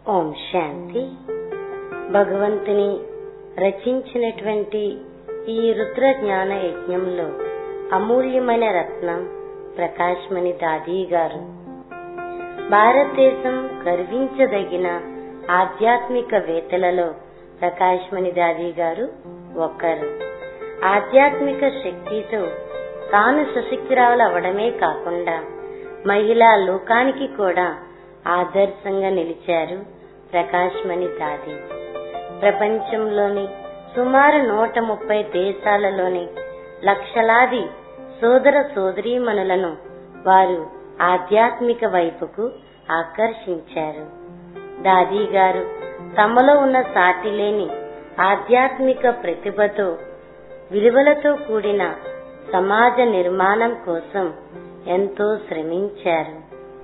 ఓం శాంతి భగవంతుని రచించినటువంటి ఈ రుద్ర జ్ఞాన యజ్ఞంలో అమూల్యమైన రత్నం ప్రకాశ్మణి దాది గారు భారతదేశం గర్వించదగిన ఆధ్యాత్మిక వేత్తలలో ప్రకాశ్మణి దాది గారు ఒకరు ఆధ్యాత్మిక శక్తితో తాను సుశక్తిరావులు అవడమే కాకుండా మహిళా లోకానికి కూడా ఆదర్శంగా నిలిచారు ప్రకాశ్మణి దాది ప్రపంచంలోని సుమారు నూట ముప్పై దేశాలలోని లక్షలాది సోదర సోదరీమణులను వారు ఆధ్యాత్మిక వైపుకు ఆకర్షించారు దాది గారు తమలో ఉన్న సాటి లేని ఆధ్యాత్మిక ప్రతిభతో విలువలతో కూడిన సమాజ నిర్మాణం కోసం ఎంతో శ్రమించారు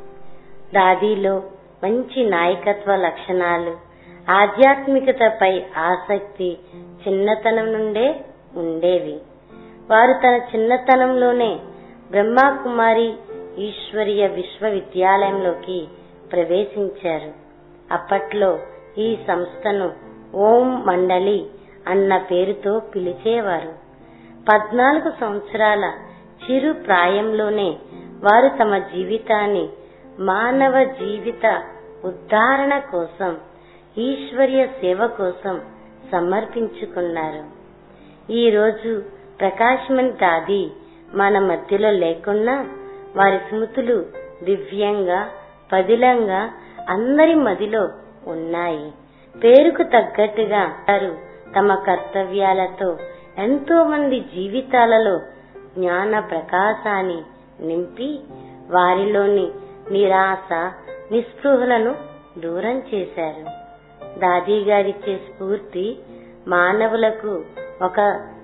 దాదీలో మంచి నాయకత్వ లక్షణాలు ఆధ్యాత్మికతపై ఆసక్తి చిన్నతనం నుండే ఉండేవి వారు తన చిన్నతనంలోనే బ్రహ్మకుమారి ఈశ్వరీయ విశ్వవిద్యాలయంలోకి ప్రవేశించారు అప్పట్లో ఈ సంస్థను ఓం మండలి అన్న పేరుతో పిలిచేవారు పద్నాలుగు సంవత్సరాల చిరు ప్రాయంలోనే వారు తమ జీవితాన్ని మానవ జీవిత ఉద్ధారణ కోసం ఈశ్వర్య సేవ కోసం సమర్పించుకున్నారు ఈ రోజు ప్రకాశమన్ దాది మన మధ్యలో లేకున్నా వారి స్మృతులు దివ్యంగా పదిలంగా అందరి మదిలో ఉన్నాయి పేరుకు తగ్గట్టుగా వారు తమ కర్తవ్యాలతో ఎంతో మంది జీవితాలలో జ్ఞాన ప్రకాశాన్ని నింపి వారిలోని నిరాశ నిస్పృహలను దూరం చేశారు దాది గారిచ్చే స్ఫూర్తి మానవులకు ఒక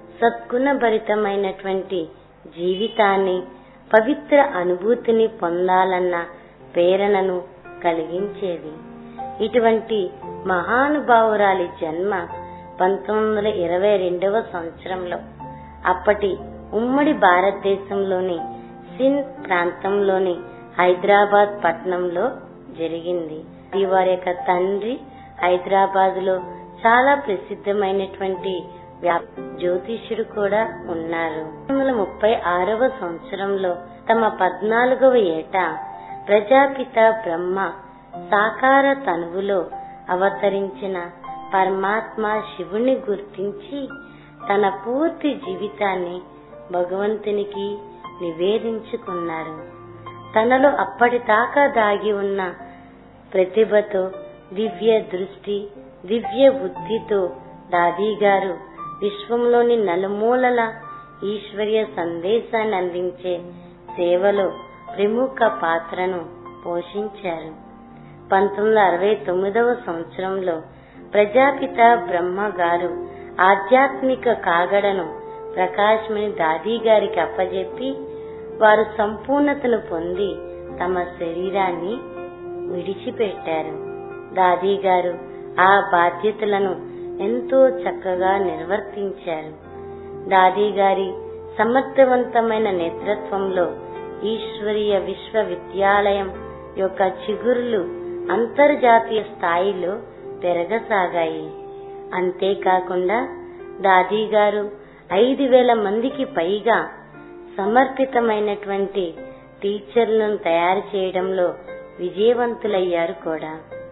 సద్గుణభరితమైనటువంటి జీవితాన్ని పవిత్ర అనుభూతిని పొందాలన్న ప్రేరణను కలిగించేవి ఇటువంటి మహానుభావురాలి జన్మ పంతొమ్మిది వందల ఇరవై రెండవ సంవత్సరంలో అప్పటి ఉమ్మడి భారతదేశంలోని సింధ్ ప్రాంతంలోని హైదరాబాద్ పట్టణంలో జరిగింది వారి యొక్క తండ్రి హైదరాబాద్ లో చాలా ప్రసిద్ధమైనటువంటి జ్యోతిష్యుడు కూడా ఉన్నారు పంతొమ్మిది ముప్పై ఆరవ సంవత్సరంలో తమ పద్నాలుగవ ఏట ప్రజాపిత బ్రహ్మ సాకార తనువులో అవతరించిన పరమాత్మ శివుని గుర్తించి తన పూర్తి జీవితాన్ని భగవంతునికి నివేదించుకున్నారు తనలో అప్పటిదాకా దాగి ఉన్న ప్రతిభతో దివ్య దృష్టి దివ్య బుద్ధితో దాదీ గారు విశ్వంలోని నలుమూలల ఈశ్వర్య సందేశాన్ని అందించే సేవలో ప్రముఖ పాత్రను పోషించారు పంతొమ్మిది అరవై తొమ్మిదవ సంవత్సరంలో ప్రజాపిత బ్రహ్మ గారు ఆధ్యాత్మిక కాగడను ప్రకాశ్మణి దాదీ గారికి అప్పజెప్పి వారు సంపూర్ణతను పొంది తమ శరీరాన్ని విడిచిపెట్టారు దాదీ గారు ఆ బాధ్యతలను ఎంతో చక్కగా నిర్వర్తించారు దాదీ గారి సమర్థవంతమైన నేతృత్వంలో ఈశ్వరీయ విశ్వవిద్యాలయం యొక్క చిగురులు అంతర్జాతీయ స్థాయిలో పెరగసాగాయి అంతేకాకుండా దాదీ గారు ఐదు వేల మందికి పైగా సమర్పితమైనటువంటి టీచర్లను తయారు చేయడంలో విజయవంతులయ్యారు కూడా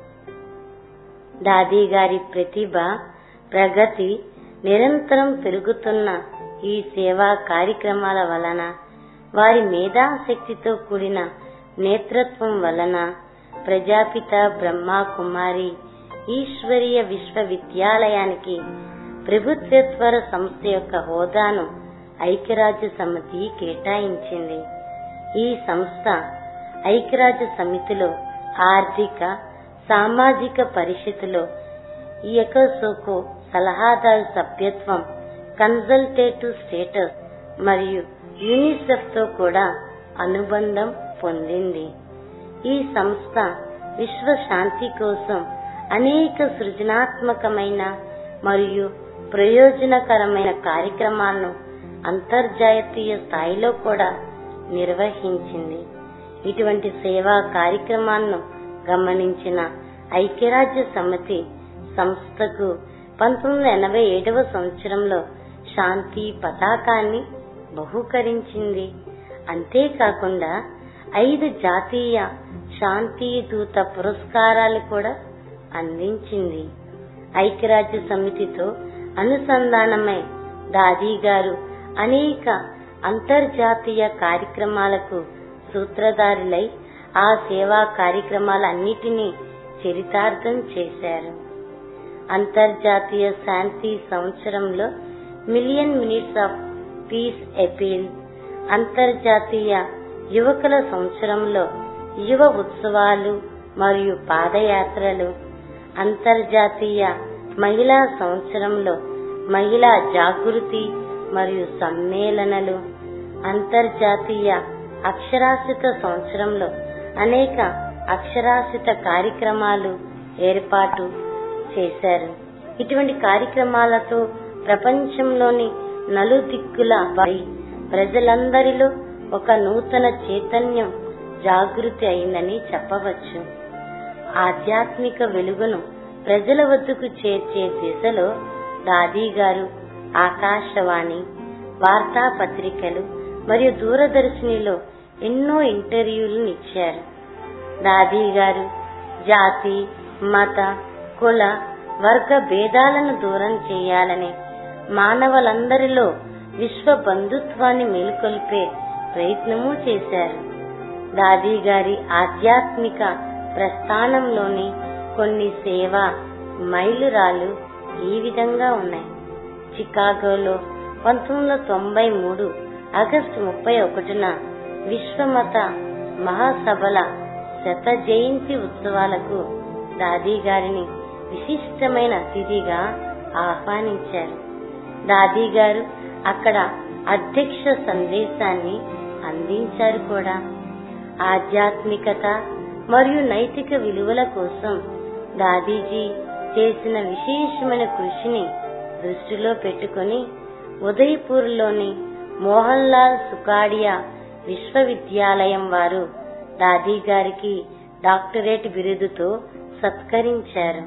దాదీ గారి ప్రతిభ ప్రగతి నిరంతరం పెరుగుతున్న ఈ సేవా కార్యక్రమాల వలన వారి మేధాశక్తితో కూడిన నేతృత్వం వలన ప్రజాపిత బ్రహ్మ కుమారి ఈశ్వరీయ విశ్వవిద్యాలయానికి ప్రభుత్వేతర సంస్థ యొక్క హోదాను ఐక్యరాజ్య సమితి కేటాయించింది ఈ సంస్థ ఐక్యరాజ్య సమితిలో ఆర్థిక సామాజిక పరిస్థితిలో ఈ ఎకోసోకో సలహాదారు సభ్యత్వం కన్సల్టేటివ్ స్టేటస్ మరియు యూనిసెఫ్ తో కూడా అనుబంధం పొందింది ఈ సంస్థ విశ్వ శాంతి కోసం అనేక సృజనాత్మకమైన మరియు ప్రయోజనకరమైన కార్యక్రమాలను అంతర్జాతీయ స్థాయిలో కూడా నిర్వహించింది ఇటువంటి సేవా కార్యక్రమాలను గమనించిన ఐక్యరాజ్య సమితి సంస్థకు పంతొమ్మిది ఎనభై ఏడవ సంవత్సరంలో శాంతి పతాకాన్ని బహూకరించింది అంతేకాకుండా ఐదు జాతీయ శాంతి దూత పురస్కారాలు కూడా అందించింది ఐక్యరాజ్య సమితితో అనుసంధానమై దాదీ గారు అనేక అంతర్జాతీయ కార్యక్రమాలకు సూత్రధారులై ఆ సేవా కార్యక్రమాలన్నిటినీ చరితార్థం చేశారు అంతర్జాతీయ శాంతి సంవత్సరంలో million minutes of peace appeal అంతర్జాతీయ యువకుల సంవత్సరంలో యువ ఉత్సవాలు మరియు పాదయాత్రలు అంతర్జాతీయ మహిళా సంవత్సరంలో మహిళా జాగృతి మరియు సమ్మేళనలు అంతర్జాతీయ అక్షరాస్యత సంవత్సరంలో అనేక అక్షరాస్యత కార్యక్రమాలు ఏర్పాటు చేశారు ఇటువంటి కార్యక్రమాలతో ప్రపంచంలోని నలుదిక్కుల వారి ప్రజలందరిలో ఒక నూతన చైతన్యం జాగృతి అయిందని చెప్పవచ్చు ఆధ్యాత్మిక వెలుగును ప్రజల వద్దకు చేర్చే దిశలో దాదీ గారు ఆకాశవాణి వార్తాపత్రికలు మరియు దూరదర్శినిలో ఎన్నో ఇంటర్వ్యూలను ఇచ్చారు దాదీ గారు జాతి మత కుల వర్గ భేదాలను దూరం చేయాలని మానవులందరిలో విశ్వ బంధుత్వాన్ని మేలుకొల్పే ప్రయత్నము చేశారు దాదీ గారి ఆధ్యాత్మిక ప్రస్థానంలోని కొన్ని సేవా మైలురాలు ఈ విధంగా ఉన్నాయి చికాగోలో పంతొమ్మిది వందల తొంభై మూడు ఆగస్టు ముప్పై ఒకటిన విశ్వమత మహాసభల శత జయంతి ఉత్సవాలకు దాదీ గారిని విశిష్టమైన అతిథిగా ఆహ్వానించారు దాదీ గారు అక్కడ అధ్యక్ష సందేశాన్ని అందించారు కూడా ఆధ్యాత్మికత మరియు నైతిక విలువల కోసం దాదీజీ చేసిన విశేషమైన కృషిని దృష్టిలో పెట్టుకుని ఉదయపూర్లోని మోహన్ లాల్ సుకాడియా విశ్వవిద్యాలయం వారు దాదీ గారికి డాక్టరేట్ బిరుదుతో సత్కరించారు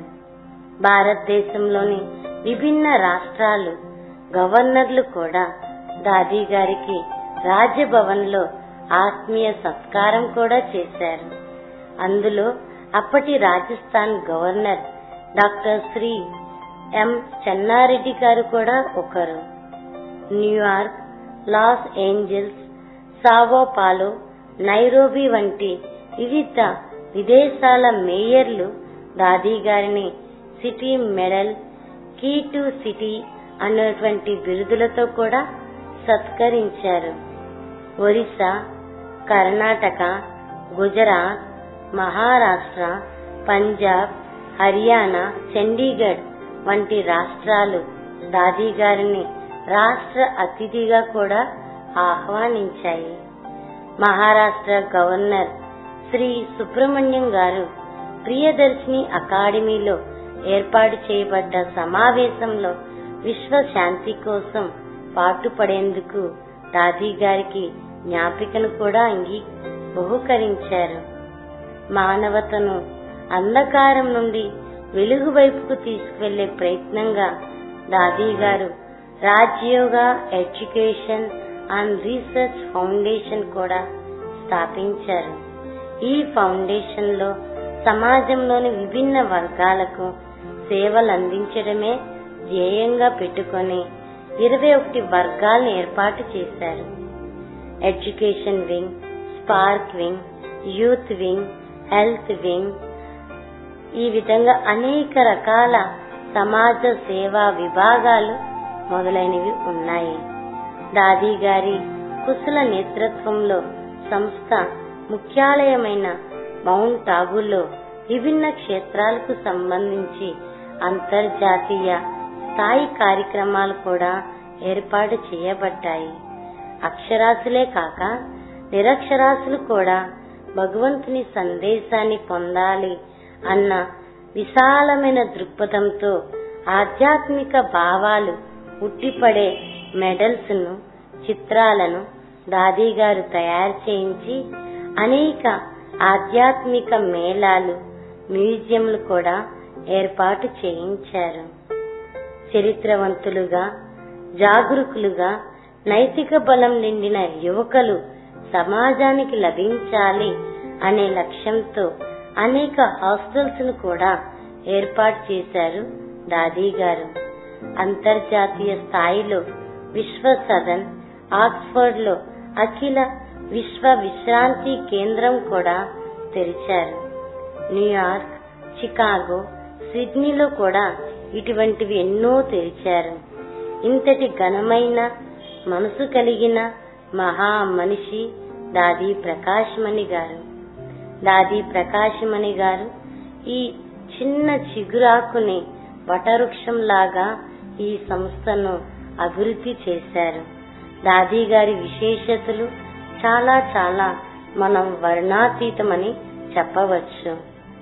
భారతదేశంలోని విభిన్న రాష్ట్రాలు గవర్నర్లు కూడా దాదీ గారికి రాజ్యభవన్ లో ఆత్మీయ సత్కారం కూడా చేశారు అందులో అప్పటి Rajasthan governor doctor Shri M Chenna Reddy గారు కూడా ఒకరు New York Los Angeles Sao Paulo Nairobi వంటి వివిధ విదేశాల మేయర్లు దాదీ గారిని city medal key to city అన్నటువంటి బిరుదులతో కూడా సత్కరించారు ఒరిస్సా కర్ణాటక గుజరాత్ మహారాష్ట్ర పంజాబ్ హర్యానా చండీగఢ్ వంటి రాష్ట్రాలు దాదీ గారిని రాష్ట్ర అతిథిగా కూడా ఆహ్వానించాయి మహారాష్ట్ర గవర్నర్ శ్రీ సుబ్రహ్మణ్యం గారు ప్రియదర్శిని అకాడమీలో ఏర్పాటు చేయబడ్డ సమావేశంలో విశ్వ శాంతి కోసం పాటుపడేందుకు దాదీ గారికి జ్ఞాపికను కూడా అంగీ బహుకరించారు మానవతను అంధకారం నుండి వెలుగు వైపుకు తీసుకువెళ్లే ప్రయత్నంగా దాదీ గారు Rajyoga education and research foundation కూడా స్థాపించారు ఈ ఫౌండేషన్ లో సమాజంలోని విభిన్న వర్గాలకు సేవలు అందించడమే ధ్యేయంగా పెట్టుకొని ఇరవై ఒకటి వర్గాలను ఏర్పాటు చేశారు education wing spark wing youth wing health wing ఈ విధంగా అనేక రకాల సమాజ సేవా విభాగాలు మొదలైనవి ఉన్నాయి దాదీ గారి కుశల నేతృత్వంలో సంస్థ ముఖ్యాలయమైన మౌంట్ ఆబులో విభిన్న క్షేత్రాలకు సంబంధించి అంతర్జాతీయ స్థాయి కార్యక్రమాలు కూడా ఏర్పాటు చేయబడ్డాయి అక్షరాస్యులే కాక నిరక్షరాస్యులు కూడా భగవంతుని సందేశాన్ని పొందాలి అన్న విశాలమైన దృక్పథంతో ఆధ్యాత్మిక భావాలు ఉట్టిపడే మెడల్స్ ను చిత్రాలను దాదీ గారు తయారు చేయించి అనేక ఆధ్యాత్మిక మేళాలు మ్యూజియంలు కూడా ఏర్పాటు చేయించారు చరిత్రవంతులుగా జాగరూకులుగా నైతిక బలం నిండిన యువకులు సమాజానికి లభించాలి అనే లక్ష్యంతో అనేక హాస్టల్స్ ను కూడా ఏర్పాటు చేశారు దాదీ గారు అంతర్జాతీయ స్థాయిలో విశ్వ సదన్ ఆక్స్ఫర్డ్ లో అఖిల విశ్వ విశ్రాంతి కేంద్రం కూడా తెరిచారు న్యూయార్క్ చికాగో సిడ్నీలో కూడా ఇటువంటివి ఎన్నో తెరిచారు ఇంతటి ఘనమైన మనసు కలిగిన మహా మనిషి దాది ప్రకాశమణి గారు దాది ప్రకాశమణి గారు ఈ చిన్న చిగురాకుని వటవృక్షం లాగా ఈ సంస్థను అభివృద్ధి చేశారు దాది గారి విశేషతలు చాలా చాలా మనం వర్ణాతీతమని చెప్పవచ్చు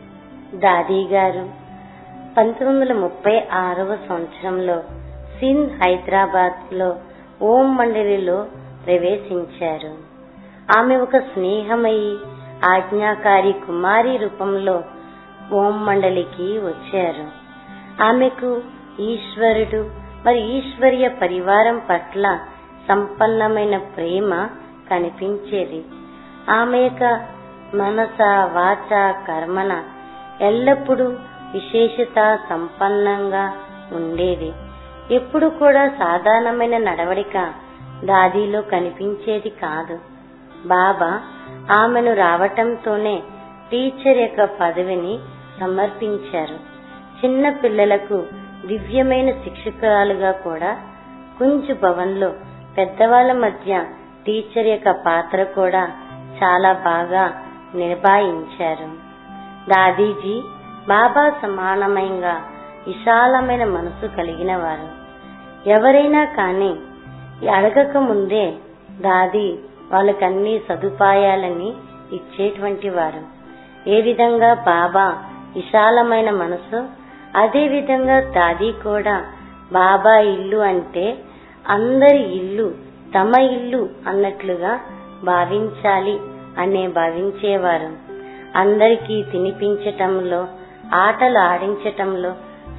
దాది గారు పంతొమ్మిది వందల ముప్పై ఆరవ సంవత్సరంలో సింధ్ హైదరాబాద్ లో ఓం మండలిలో ప్రవేశించారు ఆమె ఒక స్నేహమయి ఆజ్ఞాకారి కుమారి రూపంలో ఓం మండలికి వచ్చారు ఆమెకు ఈశ్వరుడు మరి ఈశ్వర్య పరివారం పట్ల సంపన్నమైన ప్రేమ కనిపించేది ఆమె యొక్క మనస వాచ కర్మన ఎల్లప్పుడూ విశేషత సంపన్నంగా ఉండేది ఎప్పుడు కూడా సాధారణమైన నడవడిక దాదిలో కనిపించేది కాదు బాబా ఆమెను రావటంతోనే టీచర్ యొక్క పదవిని సమర్పించారు చిన్న పిల్లలకు దివ్యమైన శిక్షకురాలుగా కూడా కుంజు భవన్ లో పెద్దవాళ్ల మధ్య టీచర్ యొక్క పాత్ర కూడా చాలా బాగా నిర్భాయించారు దాదీజీ బాబా సమానమైనగా విశాలమైన మనసు కలిగిన వారు ఎవరైనా కానీ అడగక ముందే దాది వాళ్ళకన్ని సదుపాయాలని ఇచ్చేటువంటి వారు ఏ విధంగా బాబా విశాలమైన మనసు అదే విధంగా దాది కూడా బాబా ఇల్లు అంటే అందరి ఇల్లు తమ ఇల్లు అన్నట్లుగా భావించాలి అనే భావించేవారు అందరికీ తినిపించటంలో ఆటలు ఆడించటంలో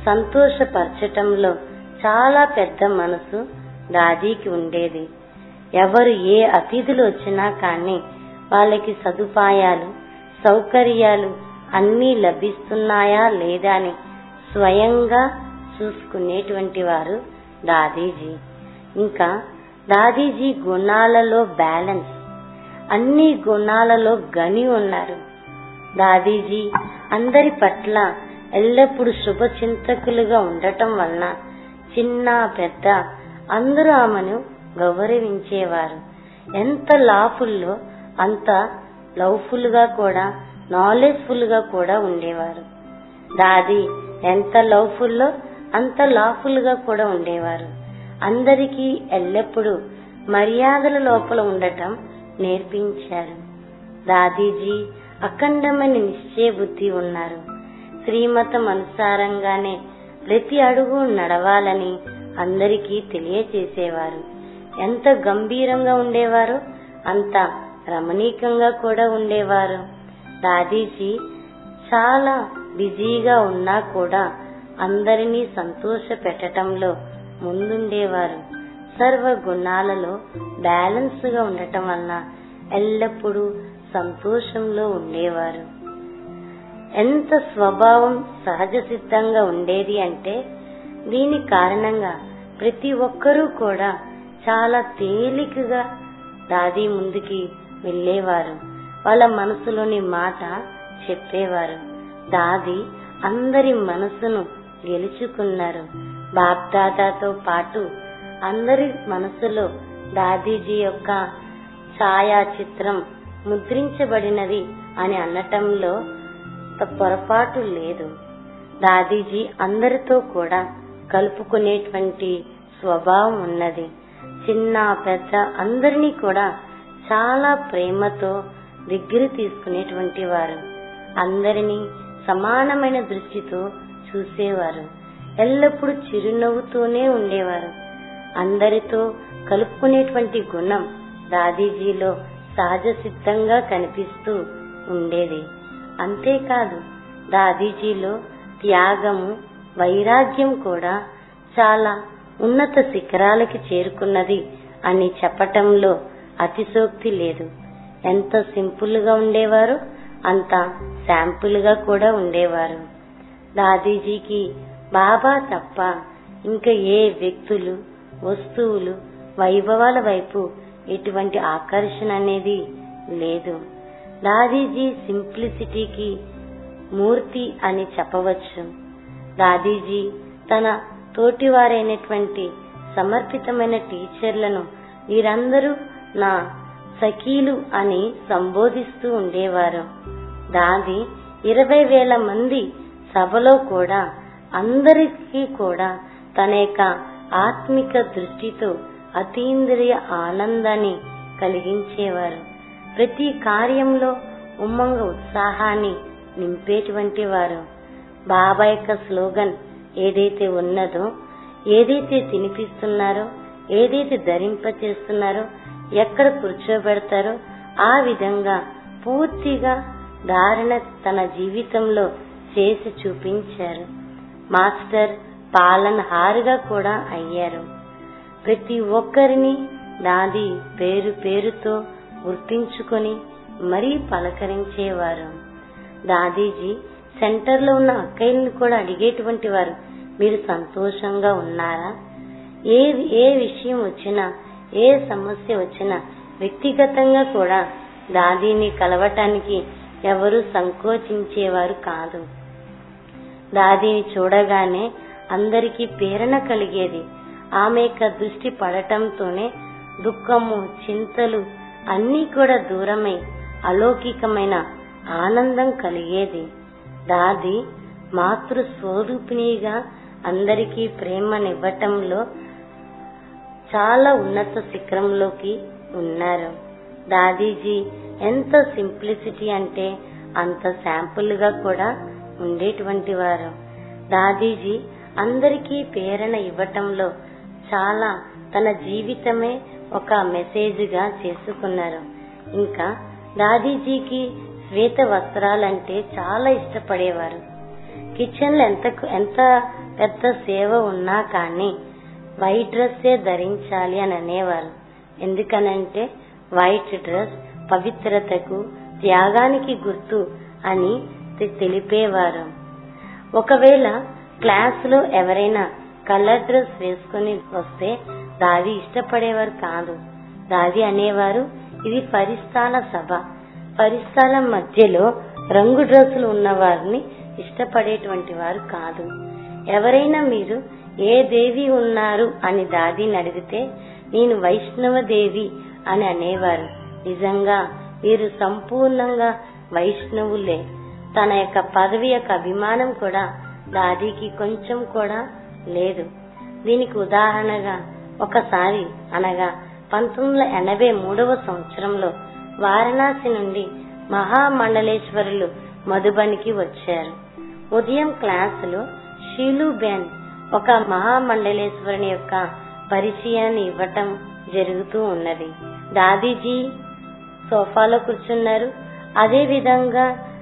సంతోషపరచటంలో చాలా పెద్ద మనసు దాదీకి ఉండేది ఎవరు ఏ అతిథులు వచ్చినా కానీ వాళ్ళకి సదుపాయాలు సౌకర్యాలు అన్నీ లభిస్తున్నాయా లేదా అని స్వయంగా చూసుకునేటువంటి వారు దాదీజీ ఇంకా దాదీజీ గుణాలలో బ్యాలెన్స్ అన్ని గుణాలలో గని ఉన్నారు దాదీజీ అందరి పట్ల ఎల్లప్పుడూ శుభ చింతకులుగా ఉండటం వలన చిన్న పెద్ద అందరూ ఆమెను గౌరవించేవారు ఎంత లాఫుల్లో అంత లవ్ఫుల్ గా కూడా నాలెడ్జ్ఫుల్ గా కూడా ఉండేవారు దాది ఎంత లవ్ఫుల్లో అంత లాఫుల్ గా కూడా ఉండేవారు అందరికీ ఎల్లప్పుడూ మర్యాదల లోపల ఉండటం నేర్పించారు దాదీజీ అఖండమైన నిశ్చయ బుద్ధి ఉన్నారు శ్రీమతం అనుసారంగానే ప్రతి అడుగు నడవాలని అందరికీ తెలియచేసేవారు ఎంత గంభీరంగా ఉండేవారో అంత రమణీకంగా కూడా ఉండేవారు దాదీజీ చాలా బిజీగా ఉన్నా కూడా అందరినీ సంతోష పెట్టడంలో ముందుండేవారు సర్వ గుణాలలో బ్యాలెన్స్ గా ఉండటం వలన ఎల్లప్పుడూ సంతోషంలో ఉండేవారు ఎంత స్వభావం సహజ సిద్ధంగా ఉండేది అంటే దీని కారణంగా ప్రతి ఒక్కరూ కూడా చాలా తేలికగా దాది ముందుకి వెళ్ళేవారు వాళ్ళ మనసులోని మాట చెప్పేవారు దాది అందరి మనసును గెలుచుకున్నారు బాప్దాదాతో పాటు అందరి మనసులో దాదీజీ యొక్క ఛాయాచిత్రం ముద్రించబడినది అని అనటంలో పొరపాటు లేదు దాదీజీ అందరితో కూడా కలుపుకునేటువంటి స్వభావం ఉన్నది చిన్న పెద్ద అందరినీ కూడా చాలా ప్రేమతో దగ్గర తీసుకునేటువంటి వారు అందరినీ సమానమైన దృష్టితో చూసేవారు ఎల్లప్పుడూ చిరునవ్వుతూనే ఉండేవారు అందరితో కలుపుకునేటువంటి గుణం దాదీజీలో సహజ సిద్ధంగా కనిపిస్తూ ఉండేది అంతేకాదు దాదీజీలో త్యాగము వైరాగ్యం కూడా చాలా ఉన్నత శిఖరాలకి చేరుకున్నది అని చెప్పటంలో అతిశోక్తి లేదు ఎంత సింపుల్ గా ఉండేవారు అంత శాంపుల్ గా కూడా ఉండేవారు దాదీజీకి బాబా తప్ప ఇంకా ఏ వ్యక్తులు వస్తువులు వైభవాల వైపు ఎటువంటి ఆకర్షణ అనేది లేదు దాదీజీ సింప్లిసిటీకి మూర్తి అని చెప్పవచ్చు దాదీజీ తన తోటివారైనటువంటి సమర్పితమైన టీచర్లను వీరందరూ నా సఖీలు అని సంబోధిస్తూ ఉండేవారు దాది ఇరవై వేల మంది సభలో కూడా అందరికీ కూడా తన యొక్క ఆత్మిక దృష్టితో అతీంద్రియ ఆనందాన్ని కలిగించేవారు ప్రతి కార్యంలో ఉమ్మంగ ఉత్సాహాన్ని నింపేటువంటి వారు బాబా యొక్క స్లోగన్ ఏదైతే ఉన్నదో ఏదైతే తినిపిస్తున్నారో ఏదైతే ధరింప చేస్తున్నారో ఎక్కడ కూర్చోబెడతారో ఆ విధంగా పూర్తిగా ధారణ తన జీవితంలో చేసి చూపించారు మాస్టర్ పాలన హారుగా కూడా అయ్యారు ప్రతి ఒక్కరిని దాది పేరు పేరుతో గుర్తించుకొని మరీ పలకరించేవారు దాదీజీ సెంటర్ లో ఉన్న అక్కయ్యని కూడా అడిగేటువంటి వారు మీరు సంతోషంగా ఉన్నారా ఏ ఏ విషయం వచ్చినా ఏ సమస్య వచ్చినా వ్యక్తిగతంగా కూడా దాదీని కలవటానికి ఎవరు సంకోచించేవారు కాదు దాదీని చూడగానే అందరికీ ప్రేరణ కలిగేది ఆమె యొక్క దృష్టి పడటంతోనే దుఃఖము చింతలు అన్నీ కూడా దూరమై అలౌకికమైన ఆనందం కలిగేది దాది మాతృ స్వరూపిణిగా అందరికీ ప్రేమనివ్వటంలో చాలా ఉన్నత శిఖరంలోకి ఉన్నారు దాదీజీ ఎంత సింప్లిసిటీ అంటే అంత శాంపుల్ గా కూడా ఉండేటువంటి వారు దాదీజీ అందరికీ ప్రేరణ ఇవ్వటంలో చాలా తన జీవితమే ఒక మెసేజ్ గా చేసుకున్నారు ఇంకా దాదీజీకి శ్వేత వస్త్రాలంటే చాలా ఇష్టపడేవారు కిచెన్ లో ఎంత ఎంత పెద్ద సేవ ఉన్నా కానీ వైట్ డ్రెస్సే ధరించాలి అని అనేవారు ఎందుకనంటే వైట్ డ్రెస్ పవిత్రతకు త్యాగానికి గుర్తు అని తె- తెలిపేవారు ఒకవేళ క్లాస్ లో ఎవరైనా కలర్ డ్రెస్ వేసుకుని వస్తే దాది ఇష్టపడేవారు కాదు దాది అనేవారు ఇది పరిస్థాన సభ పరిస్థాల మధ్యలో రంగు డ్రెస్సులు ఉన్న వారిని ఇష్టపడేటువంటి వారు కాదు ఎవరైనా మీరు ఏ దేవి ఉన్నారు అని దాదిని అడిగితే నేను వైష్ణవ దేవి అని అనేవారు నిజంగా వీరు సంపూర్ణంగా వైష్ణవులే తన యొక్క పదవి యొక్క అభిమానం కూడా దాదీకి కొంచెం కూడా లేదు దీనికి ఉదాహరణగా ఒకసారి అనగా పంతొమ్మిది వందల ఎనభై మూడవ సంవత్సరంలో వారణాసి నుండి మహామండలేశ్వరులు మధుబనికి వచ్చారు ఉదయం క్లాసులో షీలుబేన్ ఒక మహామండలేశ్వరుని యొక్క పరిచయాన్ని ఇవ్వటం జరుగుతూ ఉన్నది దాదీజీ సోఫాలో కూర్చున్నారు అదే విధంగా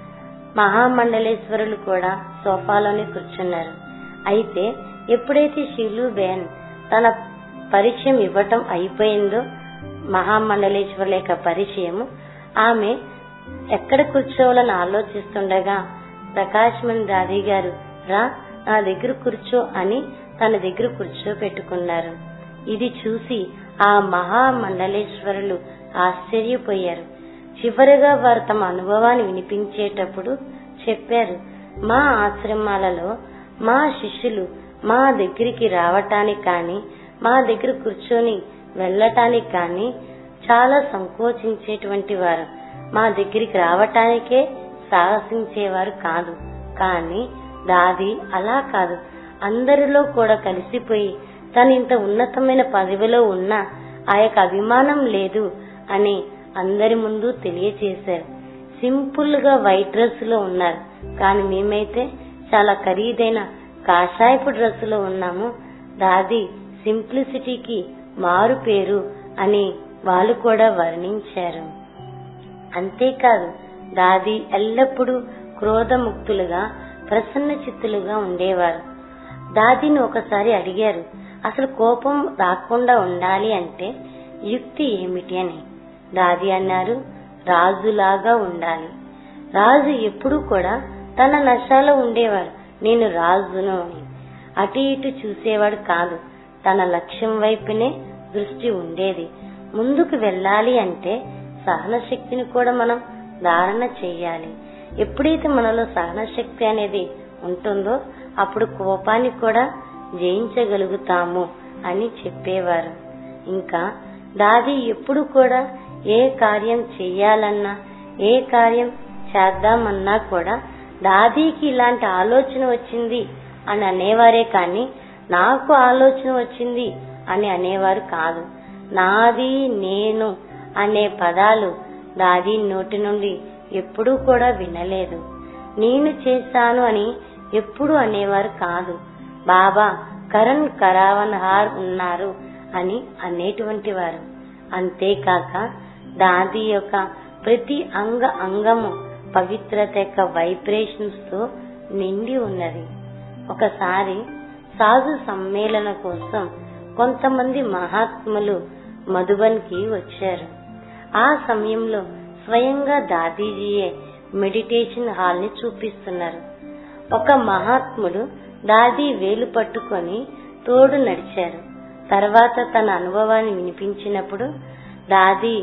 మహామండలేశ్వరులు కూడా సోఫాలోనే కూర్చున్నారు అయితే ఎప్పుడైతే షిలుబేన్ తన పరిచయం ఇవ్వటం అయిపోయిందో మహామండలేశ్వరుల యొక్క పరిచయము ఆమె ఎక్కడ కూర్చోవాలని ఆలోచిస్తుండగా ప్రకాశ్మన్ దాది గారు రా నా దగ్గర కూర్చో అని తన దగ్గర కూర్చోపెట్టుకున్నారు ఇది చూసి ఆ మహామండలేశ్వరులు ఆశ్చర్యపోయారు చివరిగా వారు తమ అనుభవాన్ని వినిపించేటప్పుడు చెప్పారు మా ఆశ్రమాలలో మా శిష్యులు మా దగ్గరికి రావటానికి కానీ మా దగ్గర కూర్చొని వెళ్ళటానికి కానీ చాలా సంకోచించేటువంటి వారు మా దగ్గరికి రావటానికే సాహసించేవారు కాదు కానీ దాది అలా కాదు అందరిలో కూడా కలిసిపోయి తను ఇంత ఉన్నతమైన పదవిలో ఉన్న ఆ యొక్క అభిమానం లేదు అని అందరి ముందు తెలియచేశారు సింపుల్ గా వైట్ డ్రెస్ లో ఉన్నారు కానీ మేమైతే చాలా ఖరీదైన కాషాయపు డ్రెస్ లో ఉన్నాము దాది సింప్లిసిటీకి మారు పేరు అని వాళ్ళు కూడా వర్ణించారు అంతేకాదు దాది ఎల్లప్పుడూ క్రోధముక్తులుగా ప్రసన్న చిత్తులుగా ఉండేవారు దాదిని ఒకసారి అడిగారు అసలు కోపం రాకుండా ఉండాలి అంటే యుక్తి ఏమిటి అని దాది అన్నారు రాజులాగా ఉండాలి రాజు ఎప్పుడూ కూడా తన నశాలో ఉండేవాడు నేను రాజును అని అటు ఇటు చూసేవాడు కాదు తన లక్ష్యం వైపునే దృష్టి ఉండేది ముందుకు వెళ్ళాలి అంటే సహన శక్తిని కూడా మనం ధారణ చేయాలి ఎప్పుడైతే మనలో సహన శక్తి అనేది ఉంటుందో అప్పుడు కోపాన్ని కూడా జయించగలుగుతాము అని చెప్పేవారు ఇంకా దాది ఎప్పుడు కూడా ఏ కార్యం చెయ్యాలన్నా ఏ కార్యం చేద్దామన్నా కూడా దాదీకి ఇలాంటి ఆలోచన వచ్చింది అని అనేవారే కాని నాకు ఆలోచన వచ్చింది అని అనేవారు కాదు నాది నేను అనే పదాలు దాది నోటి నుండి ఎప్పుడూ కూడా వినలేదు నేను చేశాను అని ఎప్పుడు అనేవారు కాదు బాబా కరణ్ కరావన్ హార్ ఉన్నారు అని అనేటువంటి వారు అంతేకాక దాది యొక్క ప్రతి అంగ అంగము పవిత్రత యొక్క వైబ్రేషన్స్ తో నిండి ఉన్నది ఒకసారి సాధు సమ్మేళన కోసం కొంతమంది మహాత్ములు మధుబన్ కి వచ్చారు ఆ సమయంలో స్వయంగా దాదీజీయే మెడిటేషన్ హాల్ ని చూపిస్తున్నారు ఒక మహాత్ముడు దాది వేలు పట్టుకొని తోడు నడిచారు తర్వాత తన అనుభవాన్ని వినిపించినప్పుడు దాది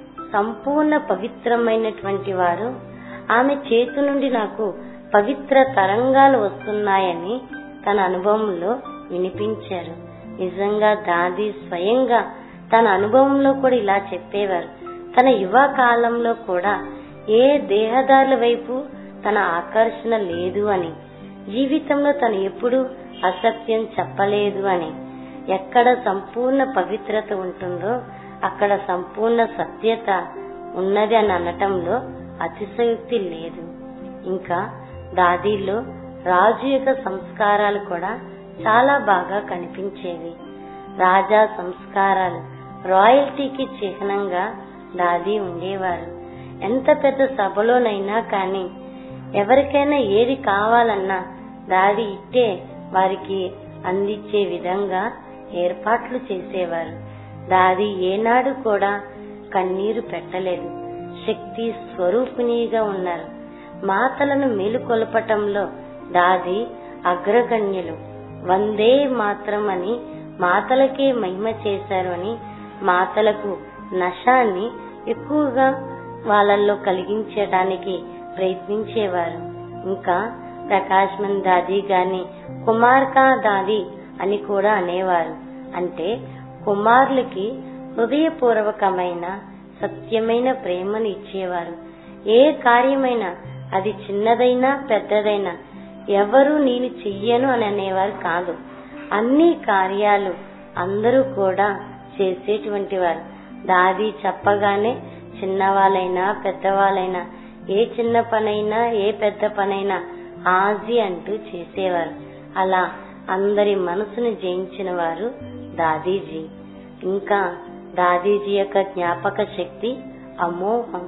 సంపూర్ణ పవిత్రమైనటువంటి వారు ఆమె చేతి నుండి నాకు పవిత్ర తరంగాలు వస్తున్నాయని తన అనుభవంలో వినిపించారు నిజంగా దాది స్వయంగా తన అనుభవంలో కూడా ఇలా చెప్పేవారు తన యువ కాలంలో కూడా ఏ దేహదారుల వైపు తన ఆకర్షణ లేదు అని జీవితంలో తను ఎప్పుడు అసత్యం చెప్పలేదు అని ఎక్కడ సంపూర్ణ పవిత్రత ఉంటుందో అక్కడ సంపూర్ణ సత్యత ఉన్నది అని అనటంలో అతిశయోక్తి లేదు ఇంకా దాదీలో రాజు యొక్క సంస్కారాలు కూడా చాలా బాగా కనిపించేవి రాజా సంస్కారాలు రాయల్టీకి చిహ్నంగా దాది ఉండేవారు ఎంత పెద్ద సభలోనైనా కానీ ఎవరికైనా ఏది కావాలన్నా దాది ఇట్టే వారికి అందించే విధంగా ఏర్పాట్లు చేసేవారు దాది ఏనాడు కూడా కన్నీరు పెట్టలేదు శక్తి స్వరూపిణిగా ఉన్నారు మాతలను మేలుకొల్పటంలో దాది అగ్రగణ్యులు వందే మాత్రం అని మాతలకే మహిమ చేశారు అని మాతలకు నశాన్ని ఎక్కువగా వాళ్ళల్లో కలిగించడానికి ప్రయత్నించేవారు ఇంకా ప్రకాశ్మన్ దాది గాని కుమార్కా దాది అని కూడా అనేవారు అంటే కుమారులకి హృదయపూర్వకమైన సత్యమైన ప్రేమను ఇచ్చేవారు ఏ కార్యమైనా అది చిన్నదైనా పెద్దదైనా ఎవరు నేను చెయ్యను అని అనేవారు కాదు అన్ని కార్యాలు అందరూ కూడా చేసేటువంటి వారు దాది చెప్పగానే చిన్నవాళ్ళైనా పెద్దవాళ్ళైనా ఏ చిన్న పనైనా ఏ పెద్ద పనైనా ఆజీ అంటూ చేసేవారు అలా అందరి మనసును జయించిన వారు దాదీజీ ఇంకా దాదీజీ యొక్క జ్ఞాపక శక్తి అమోహం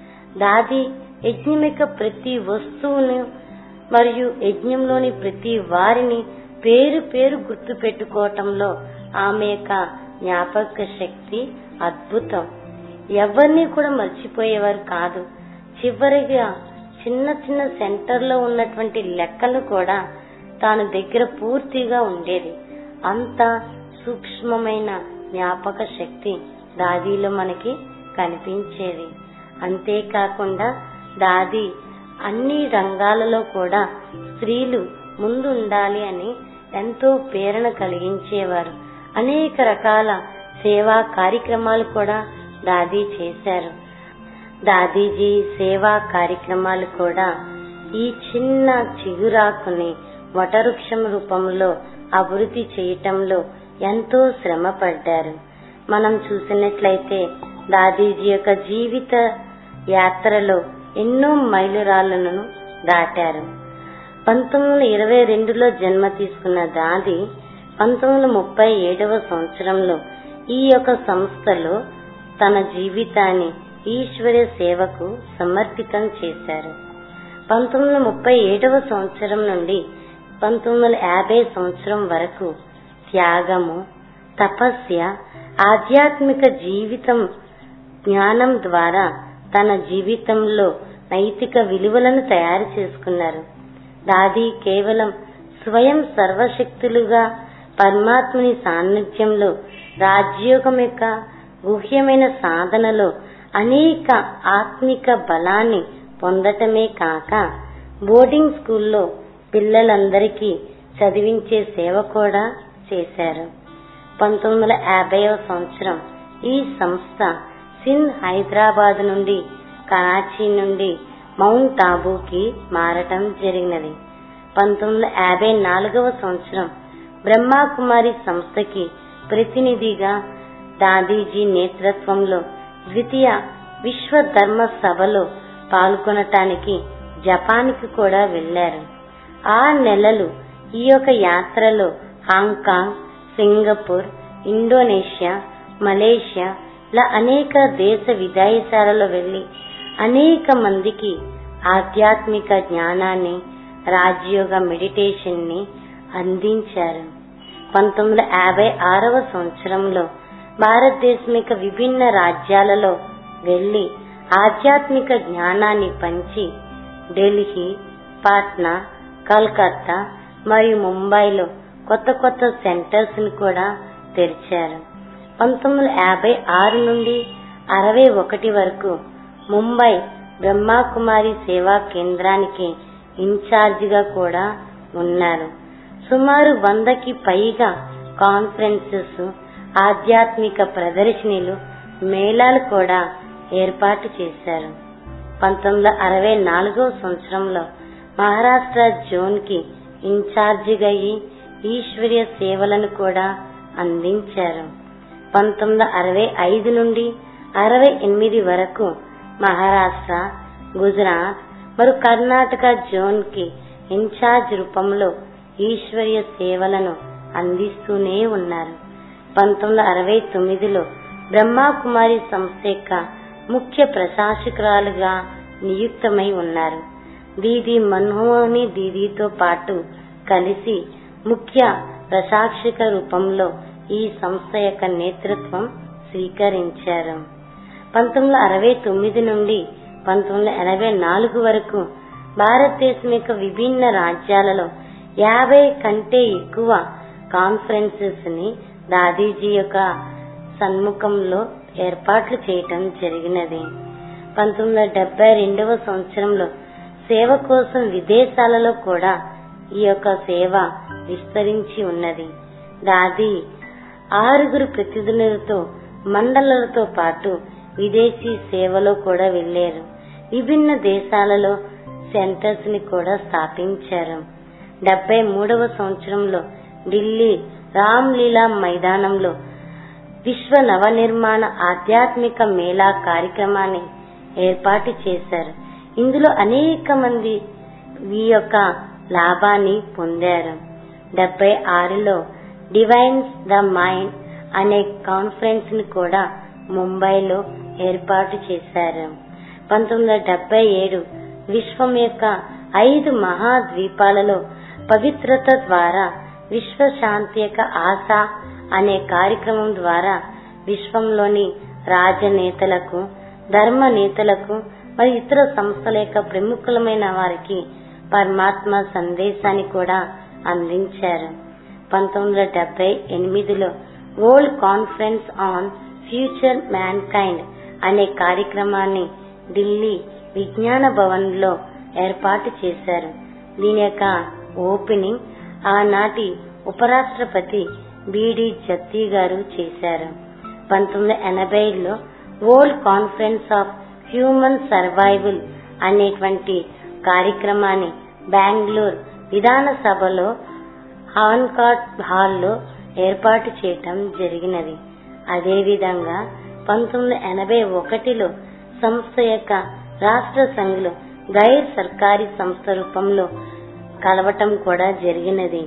దాది యజ్ఞం యొక్క ప్రతి వస్తువును మరియు యజ్ఞంలోని ప్రతి వారిని పేరు పేరు గుర్తు పెట్టుకోవటంలో ఆమె యొక్క జ్ఞాపక శక్తి అద్భుతం ఎవరిని కూడా మర్చిపోయేవారు కాదు చివరిగా చిన్న చిన్న సెంటర్ లో ఉన్నటువంటి లెక్కలు కూడా తాను దగ్గర పూర్తిగా ఉండేది అంత సూక్ష్మమైన జ్ఞాపక శక్తి దాదీలో మనకి కనిపించేది అంతేకాకుండా దాది అన్ని రంగాలలో కూడా స్త్రీలు ముందు ఉండాలి అని ఎంతో ప్రేరణ కలిగించేవారు అనేక రకాల సేవా కార్యక్రమాలు కూడా దాది చేశారు దాదీజీ సేవా కార్యక్రమాలు కూడా ఈ చిన్న చిగురాకుని వటవృక్షం రూపంలో అభివృద్ధి చేయటంలో ఎంతో శ్రమ పడ్డారు మనం చూసినట్లయితే దాదీజీ యొక్క జీవిత యాత్రలో ఎన్నో మైలురాళ్లను దాటారు పంతొమ్మిది వందల ఇరవై రెండులో జన్మ తీసుకున్న దాది పంతొమ్మిది వందల ముప్పై ఏడవ సంవత్సరంలో ఈ యొక్క సంస్థలో తన జీవితాన్ని ఈశ్వర సేవకు సమర్పితం చేశారు పంతొమ్మిది వందల ముప్పై ఏడవ సంవత్సరం నుండి పంతొమ్మిది వందల యాభై సంవత్సరం వరకు త్యాగము తపస్య ఆధ్యాత్మిక జీవితం జ్ఞానం ద్వారా తన జీవితంలో నైతిక విలువలను తయారు చేసుకున్నారు దాది కేవలం స్వయం సర్వశక్తులుగా పరమాత్ముని సాన్నిధ్యంలో రాజ్యోగం యొక్క గుహ్యమైన సాధనలో అనేక ఆత్మిక బలాన్ని పొందటమే కాక బోర్డింగ్ స్కూల్లో పిల్లలందరికీ చదివించే సేవ కూడా చేశారు పంతొమ్మిది వందల యాభైవ సంవత్సరం ఈ సంస్థ సింధ్ హైదరాబాద్ నుండి కరాచీ నుండి మౌంట్ ఆబూకి మారటం జరిగినది పంతొమ్మిది వందల యాభై నాలుగవ సంవత్సరం బ్రహ్మాకుమారి సంస్థకి ప్రతినిధిగా దాదీజీ నేతృత్వంలో ద్వితీయ విశ్వ ధర్మ సభలో పాల్గొనటానికి జపాన్కి కూడా వెళ్లారు ఆ నెలలు ఈ యొక్క యాత్రలో హాంకాంగ్ సింగపూర్ ఇండోనేషియా మలేషియా లా అనేక దేశ విదేశాలలో వెళ్లి అనేక మందికి ఆధ్యాత్మిక జ్ఞానాన్ని రాజయోగ మెడిటేషన్ ని అందించారు పంతొమ్మిది వందల యాభై ఆరవ సంవత్సరంలో భారతదేశం యొక్క విభిన్న రాజ్యాలలో వెళ్లి ఆధ్యాత్మిక జ్ఞానాన్ని పంచి ఢిల్లీ పాట్నా కల్కత్తా మరియు ముంబైలో కొత్త కొత్త సెంటర్స్ ని కూడా తెరిచారు పంతొమ్మిది వందల యాభై ఆరు నుండి అరవై ఒకటి వరకు ముంబై బ్రహ్మాకుమారి సేవా కేంద్రానికి ఇన్ఛార్జిగా కూడా ఉన్నారు సుమారు వందకి పైగా కాన్ఫరెన్సెస్ ఆధ్యాత్మిక ప్రదర్శనలు మేళాలు కూడా ఏర్పాటు చేశారు పంతొమ్మిది వందల అరవై నాలుగవ సంవత్సరంలో మహారాష్ట్ర జోన్ కి ఇన్ఛార్జిగా అయి ఈశ్వర్య సేవలను కూడా అందించారు పంతొమ్మిది వందల అరవై ఐదు నుండి అరవై ఎనిమిది వరకు మహారాష్ట్ర గుజరాత్ మరియు కర్ణాటక జోన్ కి ఇన్ఛార్జ్ రూపంలో ఈశ్వర్య సేవలను అందిస్తూనే ఉన్నారు పంతొమ్మిది వందల అరవై తొమ్మిదిలో బ్రహ్మాకుమారి సంస్థ యొక్క ముఖ్య ప్రశాసకురాలుగా నియుక్తమై ఉన్నారు దీది మన్మోహని దీదీతో పాటు కలిసి ముఖ్య ప్రశాసక రూపంలో ఈ సంస్థ యొక్క నేతృత్వం స్వీకరించారు పంతొమ్మిది వందల అరవై తొమ్మిది నుండి పంతొమ్మిది వందల ఎనభై నాలుగు వరకు భారతదేశం యొక్క విభిన్న రాజ్యాలలో యాభై కంటే ఎక్కువ కాన్ఫరెన్సెస్ ని దాదీజీ యొక్క సన్ముఖంలో ఏర్పాట్లు చేయటం జరిగినది పంతొమ్మిది వందల డెబ్బై రెండవ సంవత్సరంలో సేవ కోసం విదేశాలలో కూడా ఈ యొక్క సేవ విస్తరించి ఉన్నది దాది ఆరుగురు ప్రతినిధులతో మండలాలతో పాటు విదేశీ సేవలో కూడా వెళ్లారు విభిన్న దేశాలలో సెంటర్స్ ని కూడా స్థాపించారు డెబ్బై మూడవ సంవత్సరంలో ఢిల్లీ రామ్ లీలా మైదానంలో విశ్వ నవనిర్మాణ ఆధ్యాత్మిక మేళా కార్యక్రమాన్ని ఏర్పాటు చేశారు ఇందులో అనేక మంది ఈ యొక్క లాభాన్ని పొందారు డెబ్బై ఆరులో డివైన్స్ ద మైండ్ అనే కాన్ఫరెన్స్ ని కూడా ముంబైలో ఏర్పాటు చేశారు పంతొమ్మిది వందల డెబ్బై ఏడు విశ్వం యొక్క ఐదు మహాద్వీపాలలో పవిత్రత ద్వారా విశ్వ శాంతి యొక్క ఆశ అనే కార్యక్రమం ద్వారా విశ్వంలోని రాజనేతలకు ధర్మ నేతలకు మరియు ఇతర సంస్థల యొక్క ప్రముఖులమైన వారికి పరమాత్మ సందేశాన్ని కూడా అందించారు పంతొమ్మిది వందల డెబ్బై ఎనిమిదిలో world conference on future mankind అనే కార్యక్రమాన్ని ఢిల్లీ విజ్ఞాన భవన్ లో ఏర్పాటు చేశారు దీని యొక్క ఓపెనింగ్ ఆనాటి ఉపరాష్ట్రపతి బిడి జత్తి గారు చేశారు పంతొమ్మిది ఎనభైలో world conference of human survival అనేటువంటి కార్యక్రమాన్ని బెంగళూరు విధాన సభలో హాన్కాట్ హాల్లో ఏర్పాటు చేయటం జరిగినది అదేవిధంగా పంతొమ్మిది ఎనభై ఒకటిలో సంస్థ యొక్క రాష్ట్ర సంఘులు గైర్ సర్కారీ సంస్థ రూపంలో కలవటం కూడా జరిగినది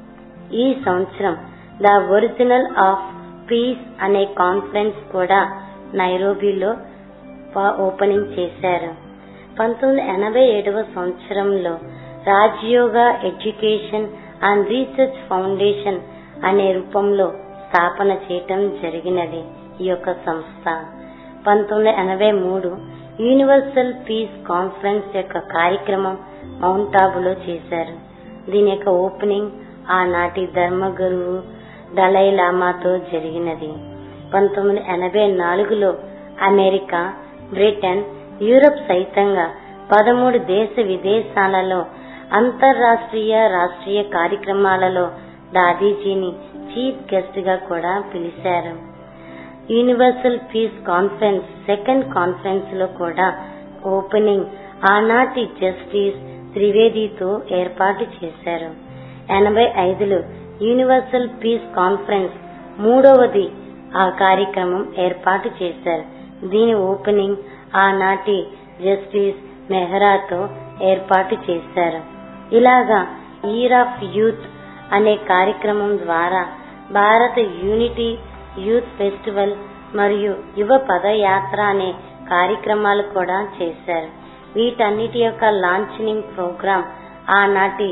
ఈ సంవత్సరం ద ఒరిజినల్ ఆఫ్ పీస్ అనే కాన్ఫరెన్స్ కూడా నైరోబీలో ఓపెనింగ్ చేశారు పంతొమ్మిది ఎనభై ఏడవ సంవత్సరంలో Rajyoga education and research foundation అనే రూపంలో స్థాపన చేయటం జరిగినది ఈ యొక్క సంస్థ పంతొమ్మిది ఎనభై మూడు యూనివర్సల్ పీస్ కాన్ఫరెన్స్ యొక్క కార్యక్రమం మౌంట్ ఆబులో చేశారు దీని యొక్క ఓపెనింగ్ ఆనాటి ధర్మగురువు దలై లామాతో జరిగినది పంతొమ్మిది ఎనభై నాలుగులో అమెరికా బ్రిటన్ యూరప్ సైతంగా పదమూడు దేశ విదేశాలలో అంతర్రాష్ట్రీయ రాష్ట్రీయ కార్యక్రమాలలో దాదీజీని చీఫ్ గెస్ట్ గా కూడా పిలిచారు universal peace conference second conference లో కూడా ఓపెనింగ్ ఆనాటి జస్టిస్ త్రివేదితో ఏర్పాటు చేశారు ఎనభై ఐదులో యూనివర్సల్ పీస్ కాన్ఫరెన్స్ మూడవది ఆ కార్యక్రమం ఏర్పాటు చేశారు దీని ఓపెనింగ్ ఆనాటి జస్టిస్ మెహ్రాతో ఏర్పాటు చేశారు ఇలాగా ఇయర్ ఆఫ్ యూత్ అనే కార్యక్రమం ద్వారా భారత యూనిటీ యూత్ ఫెస్టివల్ మరియు యువ పదయాత్ర అనే కార్యక్రమాలు కూడా చేశారు వీటన్నిటి యొక్క లాంఛనింగ్ ప్రోగ్రాం ఆనాటి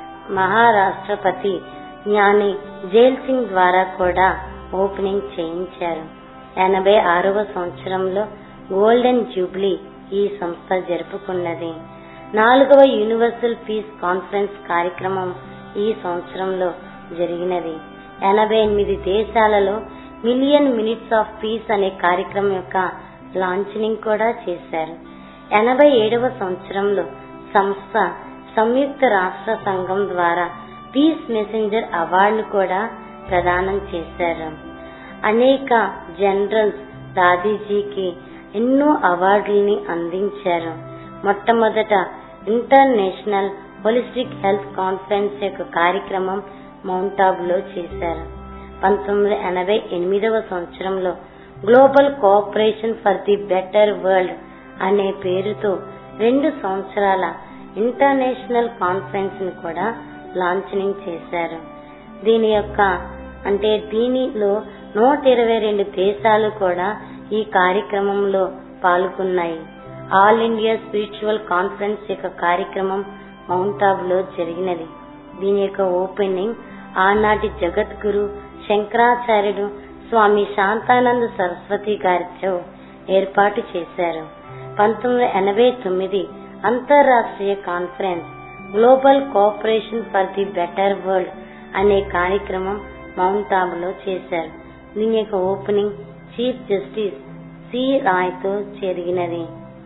మహారాష్ట్రపతి జ్ఞాని జైల్ సింగ్ ద్వారా కూడా ఓపెనింగ్ చేయించారు ఎనభై ఆరవ సంవత్సరంలో గోల్డెన్ జూబ్లీ ఈ సంస్థ జరుపుకున్నది నాలుగవ యూనివర్సల్ పీస్ కాన్ఫరెన్స్ కార్యక్రమం ఈ సంవత్సరంలో జరిగినది ఎనభై ఎనిమిది దేశాలలో మిలియన్ మినిట్స్ ఆఫ్ పీస్ అనే కార్యక్రమం యొక్క లాంఛనింగ్ కూడా చేశారు ఎనభై ఏడవ సంవత్సరంలో సంస్థ సంయుక్త రాష్ట్ర సంఘం ద్వారా పీస్ మెసెంజర్ అవార్డును కూడా ప్రదానం చేశారు అనేక జనరల్స్ దాదీజీకి ఎన్నో అవార్డుల్ని అందించారు మొట్టమొదట ఇంటర్నేషనల్ హోలిస్టిక్ హెల్త్ కాన్ఫరెన్స్ యొక్క కార్యక్రమం మౌంటాబులో చేశారు పంతొమ్మిది ఎనభై ఎనిమిదవ సంవత్సరంలో global cooperation for the better world అనే పేరుతో రెండు సంవత్సరాల ఇంటర్నేషనల్ కాన్ఫరెన్స్ ని కూడా లాంఛనింగ్ చేశారు దీని యొక్క అంటే దీనిలో నూట ఇరవై రెండు దేశాలు కూడా ఈ కార్యక్రమంలో పాల్గొన్నాయి ఆల్ ఇండియా స్పిరిచువల్ కాన్ఫరెన్స్ యొక్క కార్యక్రమం మౌంట్ ఆబులో జరిగినది దీని యొక్క ఓపెనింగ్ ఆనాటి జగద్గురు శంకరాచార్యుడు స్వామి శాంతానంద సరస్వతి గారితో ఏర్పాటు చేశారు పంతొమ్మిది ఎనభై తొమ్మిది అంతర్రాష్ట్రీయ conference global cooperation for the better world అనే కార్యక్రమం మౌంట్ ఆబులో చేశారు దీని యొక్క ఓపెనింగ్ చీఫ్ జస్టిస్ సి రాయ్తో జరిగినది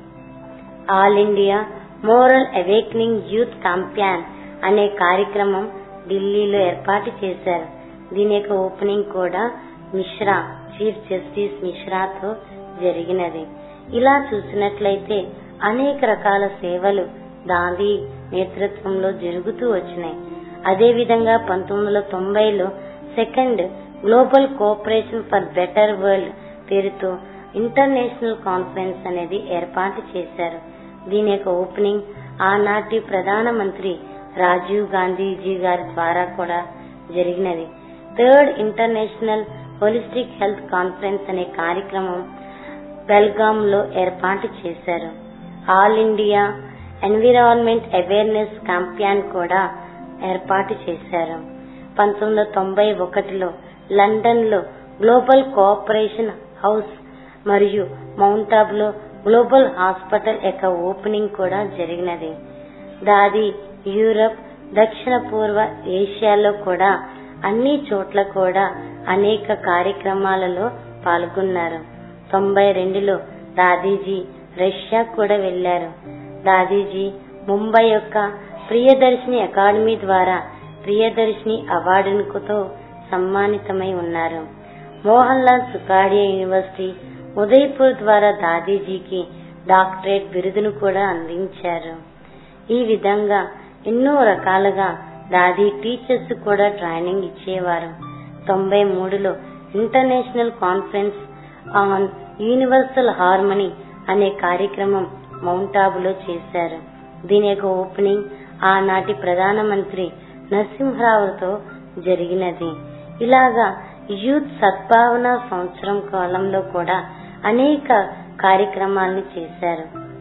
all India moral awakening youth campaign అనే కార్యక్రమం ఢిల్లీలో ఏర్పాటు చేశారు దీని యొక్క ఓపెనింగ్ కూడా మిశ్రా చీఫ్ జస్టిస్ మిశ్రాతో జరిగినది ఇలా చూసినట్లయితే అనేక రకాల సేవలు దాది నేతృత్వంలో జరుగుతూ వచ్చినాయి అదేవిధంగా పంతొమ్మిది వందల తొంభైలో second global cooperation for better world పేరుతో ఇంటర్నేషనల్ కాన్ఫరెన్స్ అనేది ఏర్పాటు చేశారు దీని యొక్క ఓపెనింగ్ ఆనాటి ప్రధానమంత్రి రాజీవ్ గాంధీజీ గారి ద్వారా కూడా జరిగినది third international holistic health conference అనే కార్యక్రమం బెల్గాం లో ఏర్పాటు చేశారు all India environment awareness campaign కూడా ఏర్పాటు చేశారు పంతొమ్మిది వందల తొంభై ఒకటిలో లండన్ లో గ్లోబల్ కోఆపరేషన్ హౌస్ మరియు మౌంటాబ్ లో గ్లోబల్ హాస్పిటల్ యొక్క ఓపెనింగ్ కూడా జరిగినది దాది యూరప్ దక్షిణ పూర్వ ఏషియాలో కూడా అన్ని చోట్ల కూడా అనేక కార్యక్రమాలలో పాల్గొన్నారు తొంభై రెండులో దాదీజీ రష్యా కూడా వెళ్లారు దాదీజీ ముంబై యొక్క ప్రియదర్శిని అకాడమీ ద్వారా ప్రియదర్శిని అవార్డుతో సమ్మానితమై ఉన్నారు మోహన్ లాల్ సుకాడియా యూనివర్సిటీ ఉదయ్పూర్ ద్వారా దాదీజీకి డాక్టరేట్ బిరుదును కూడా అందించారు ఈ విధంగా ఎన్నో రకాలుగా దాది టీచర్స్ కూడా ట్రైనింగ్ ఇచ్చేవారు తొంభై మూడులో international conference on universal harmony అనే కార్యక్రమం మౌంటాబులో చేశారు దీని యొక్క ఓపెనింగ్ ఆనాటి ప్రధానమంత్రి నరసింహరావుతో జరిగినది ఇలాగా యూత్ సద్భావన సంవత్సరం కాలంలో కూడా అనేక కార్యక్రమాలను చేశారు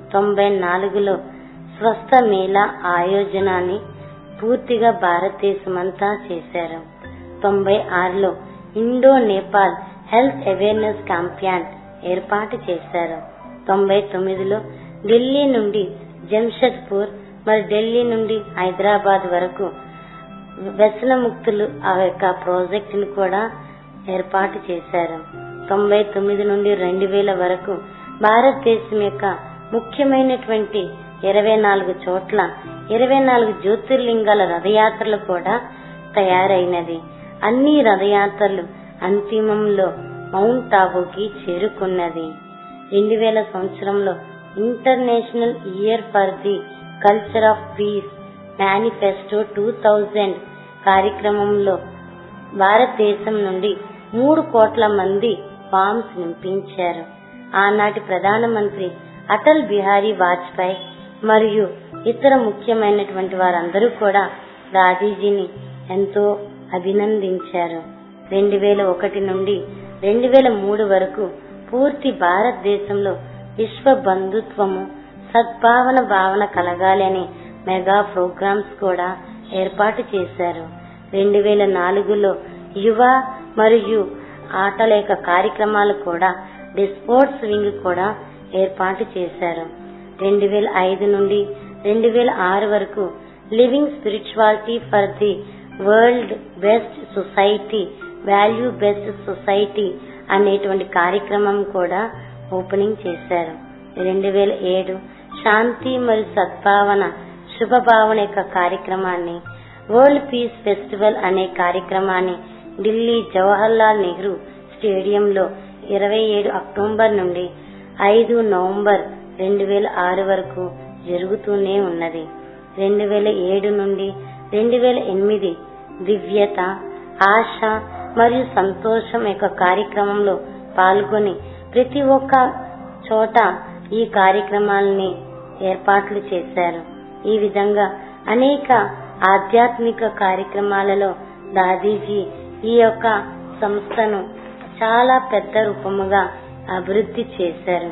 తొంభై నాలుగులో స్వస్థ మేళా ఆయోజనాన్ని పూర్తిగా భారతదేశమంతా చేశారు తొంభై ఆరులో Indo Nepal health awareness campaign ఏర్పాటు చేశారు తొంభై తొమ్మిదిలో ఢిల్లీ నుండి జంషెడ్పూర్ మరి ఢిల్లీ నుండి హైదరాబాద్ వరకు వ్యసన ముక్తులు ఆ యొక్క ప్రాజెక్ట్ ని కూడా ఏర్పాటు చేశారు తొంభై తొమ్మిది నుండి రెండు వేల వరకు భారతదేశం యొక్క ముఖ్యమైనటువంటి ఇరవై నాలుగు చోట్ల ఇరవై నాలుగు జ్యోతిర్లింగాల రథయాత్రలు కూడా తయారైనది అన్ని రథయాత్రలు అంతిమంలో మౌంట్ ఆబుకి చేరుకున్నది రెండు వేల సంవత్సరంలో international year for the culture of peace manifesto two thousand కార్యక్రమంలో భారతదేశం నుండి మూడు కోట్ల మంది ఫామ్స్ నింపించారు ఆనాటి ప్రధానమంత్రి అటల్ బిహారీ వాజ్పేయి మరియు ఇతర ముఖ్యమైనటువంటి వారందరూ కూడా దాదీజీని ఎంతో అభినందించారు రెండు వేల ఒకటి నుండి రెండు వేల మూడు వరకు పూర్తి భారతదేశంలో విశ్వ బంధుత్వము సద్భావన భావన కలగాలి అనే మెగా ప్రోగ్రామ్స్ కూడా ఏర్పాటు చేశారు రెండు వేల నాలుగులో యువ మరియు ఆటల యొక్క కార్యక్రమాలు కూడా డిస్పోర్ట్స్ వింగ్ కూడా ఏర్పాటు చేశారు రెండు వేల ఐదు నుండి రెండు వేల ఆరు వరకు living spirituality for the world best society value best society అనేటువంటి కార్యక్రమం కూడా ఓపెనింగ్ చేశారు రెండు వేల ఏడు శాంతి మరియు సద్భావన శుభభావన యొక్క కార్యక్రమాన్ని వరల్డ్ పీస్ ఫెస్టివల్ అనే కార్యక్రమాన్ని ఢిల్లీ జవహర్లాల్ నెహ్రూ స్టేడియంలో ఇరవై ఏడు అక్టోబర్ నుండి ఐదు నవంబర్ రెండు వేల ఆరు వరకు జరుగుతూనే ఉన్నది రెండు వేల ఏడు నుండి రెండు వేల ఎనిమిది దివ్యత ఆశ మరియు సంతోషం యొక్క కార్యక్రమంలో పాల్గొని ప్రతి ఒక్క చోట ఈ కార్యక్రమాలని ఏర్పాట్లు చేశారు ఈ విధంగా అనేక ఆధ్యాత్మిక కార్యక్రమాలలో దాదీజీ ఈ యొక్క సంస్థను చాలా పెద్ద రూపముగా అభివృద్ధి చేశారు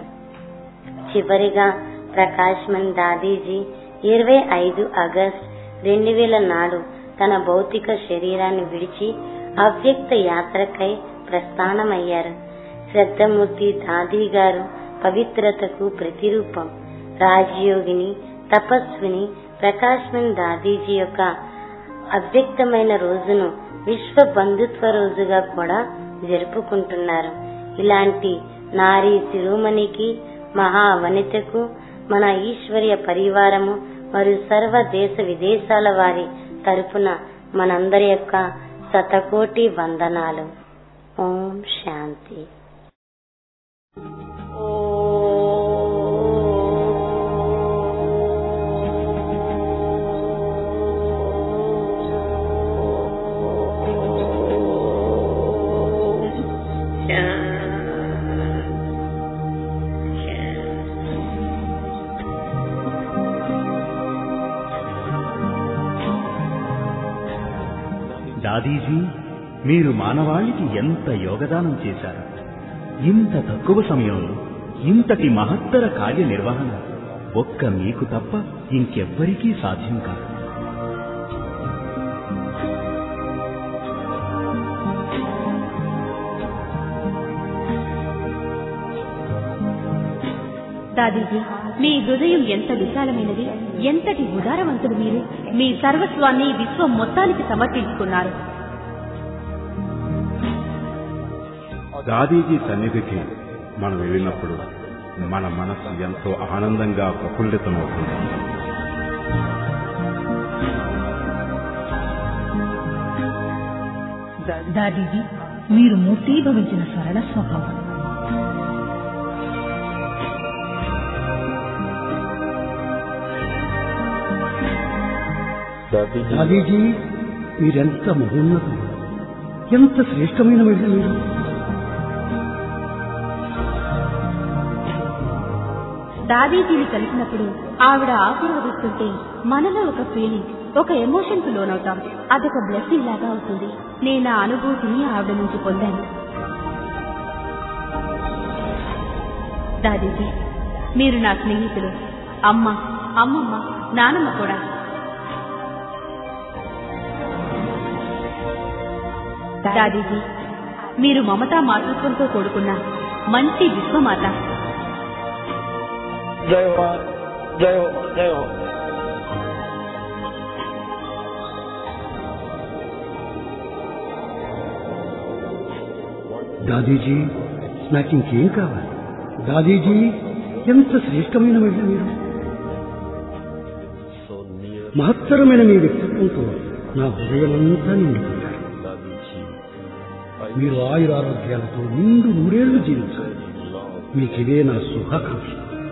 చివరిగా ప్రకాశ్మన్ దాదీజీ ఇరవై ఐదు ఆగస్ట్ రెండు వేల నాడు తన భౌతిక శరీరాన్ని విడిచి అవ్యక్త యాత్రకై ప్రస్థానమయ్యారు శ్రద్ధమూర్తి దాదీ గారు పవిత్రతకు ప్రతిరూపం రాజయోగిని తపస్విని ప్రకాశ్మన్ దాదీజీ యొక్క అవ్యక్తమైన రోజును విశ్వ బంధుత్వ రోజుగా కూడా జరుపుకుంటున్నారు ఇలాంటి నారీ శిరోమణికి మహా వనితకు మన ఈశ్వర్య పరివారము మరియు సర్వ దేశ విదేశాల వారి తరపున మనందరి యొక్క శతకోటి వందనాలు ఓం శాంతి దాదీజీ మీరు మానవాళికి ఎంత యోగదానం చేశారు ఇంత తక్కువ సమయంలో ఇంతటి మహత్తర కార్యనిర్వహణ ఒక్క మీకు తప్ప ఇంకెవ్వరికీ సాధ్యం కాదు దాదీజీ మీ హృదయం ఎంత విశాలమైనది ఎంతటి ఉదారవంతుడు మీరు మీ సర్వస్వాన్ని విశ్వం మొత్తానికి సమర్పించుకున్నారు దాదీజీ సన్నిధికి మనం వెళ్ళినప్పుడు మన మనసు ఎంతో ఆనందంగా ప్రఫుల్లితమవుతుంది దాదీజీ మీరు మూర్తీభవించిన సరళ స్వభావం దాదీజీ మీరెంత మహోన్నతం ఎంత శ్రేష్టమైన మహిళ మీరు దాదీజీని కలిసినప్పుడు ఆవిడ ఆశీర్వదిస్తుంటే మనలో ఒక ఫీలింగ్ ఒక ఎమోషన్ కు లోనవుతాం అదొక బ్లెస్సింగ్ లాగా అవుతుంది నేను ఆ అనుభూతిని ఆవిడ నుంచి పొందాను దాదీజీ మీరు నా స్నేహితులు అమ్మ అమ్మమ్మ నానమ్మ కూడా దాదీజీ మీరు మమతా మాతృత్వంతో కూడుకున్న మంచి విశ్వమాత జై హో జై హో జై హో దాదీజీ నాకు ఇంకేం కావాలి దాదీజీ ఎంత శ్రేష్టమైన మహిళ మీరు మహత్తరమైన మీ వ్యక్తిత్వంతో నా హృదయమంతా నిండిపోయారు మీరు ఆయురారోగ్యాలతో నిండు నూరేళ్లు జీవించాలి మీకివే నా శుభాకాంక్ష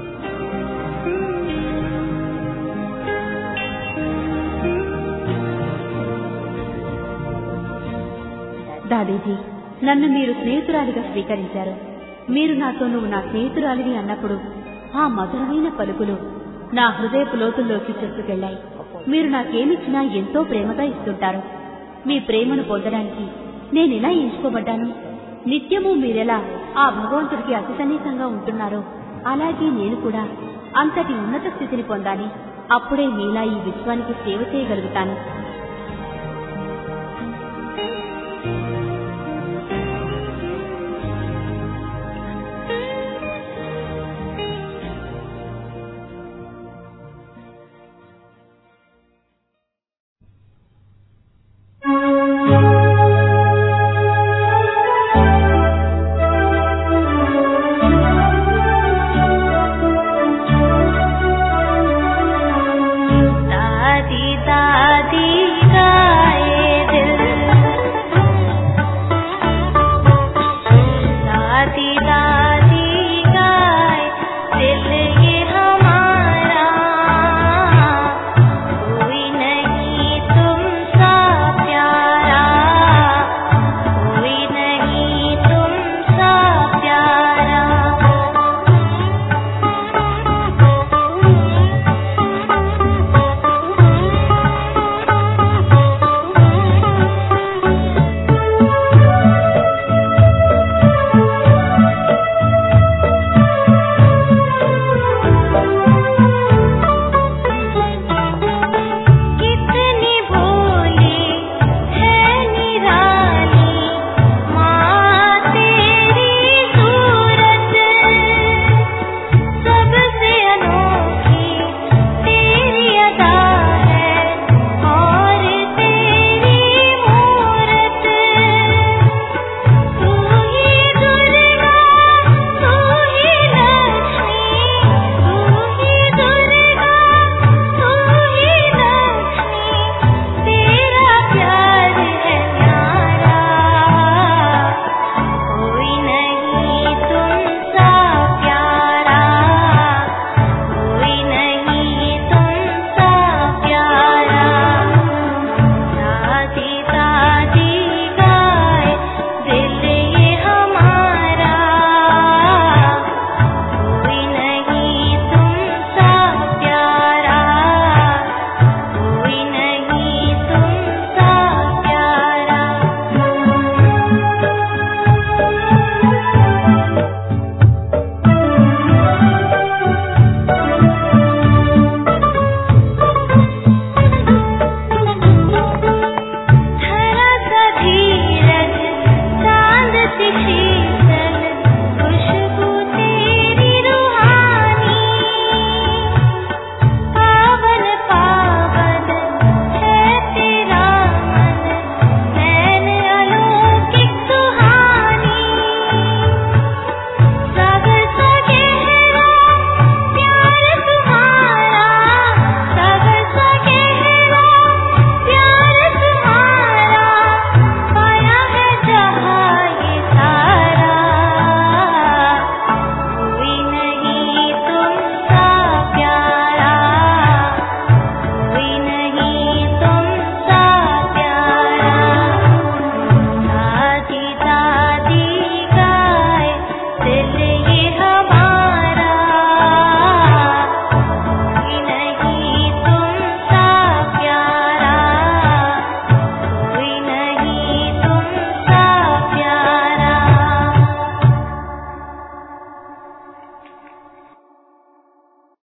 దాదీజీ నన్ను మీరు స్నేహితురాలిగా స్వీకరించారు మీరు నాతో నువ్వు నా స్నేహితురాలివి అన్నప్పుడు ఆ మధురమైన పలుకులు నా హృదయపు లోతుల్లోకి చొచ్చుకెళ్లాయి మీరు నాకేమిచ్చినా ఎంతో ప్రేమగా ఇస్తుంటారు మీ ప్రేమను పొందడానికి నేనెలా ఎంచుకోబడ్డాను నిత్యము మీరెలా ఆ భగవంతుడికి అతి సన్నిహితంగా ఉంటున్నారో అలాగే నేను కూడా అంతటి ఉన్నత స్థితిని పొందాలి అప్పుడే మీలా ఈ విశ్వానికి సేవ చేయగలుగుతాను